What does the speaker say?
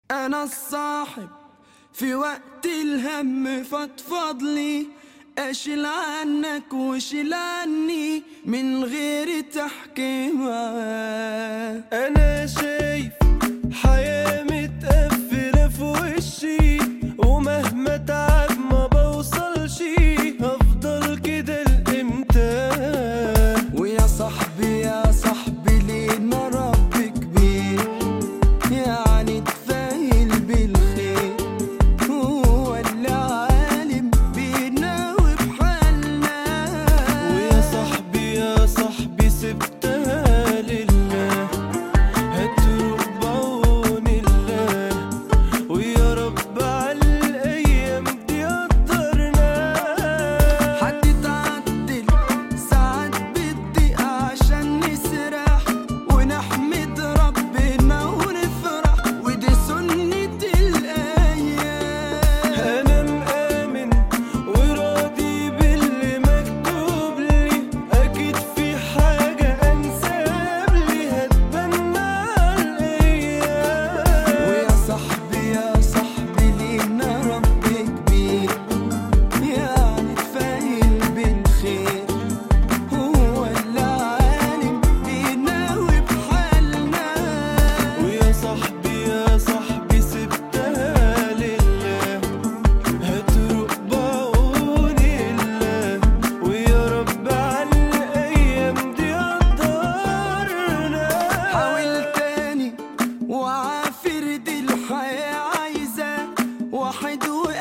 انا الصاحب في وقت الهم فضفض لي اشيل عنك وشيل عني من غير تحكيم انا شايف حياة متقفلة في وشي ومهما تعب ما بوصلش هفضل كده لامتى ويا صاحبي يا صاحبي لينا رب كبير يعني تفايل بالخير هو اللي عالم بينا وبحالنا ويا صاحبي يا صاحبي سبتها لله هتروق بعون الله ويا رب على الايام دي قدرنا حد تعدل ساعات بتضيق عشان نسرح ونحمد ربنا ونفرح ودي سنة الأيام انا مآمن وراضي باللي مكتوب لي اكيد في حاجة انساب لي هتبنى الايام ويا صاحبي يا صاحبي لينا رب كبير يعني تفايل بالخير هو اللي عالم بينا وبحالنا ويا صاحبي يا صاحبي سبتها لله هتروق بعون الله ويا رب على الايام دي قدرنا حاول تاني وعافر دي الحياة عايزة واحد وقال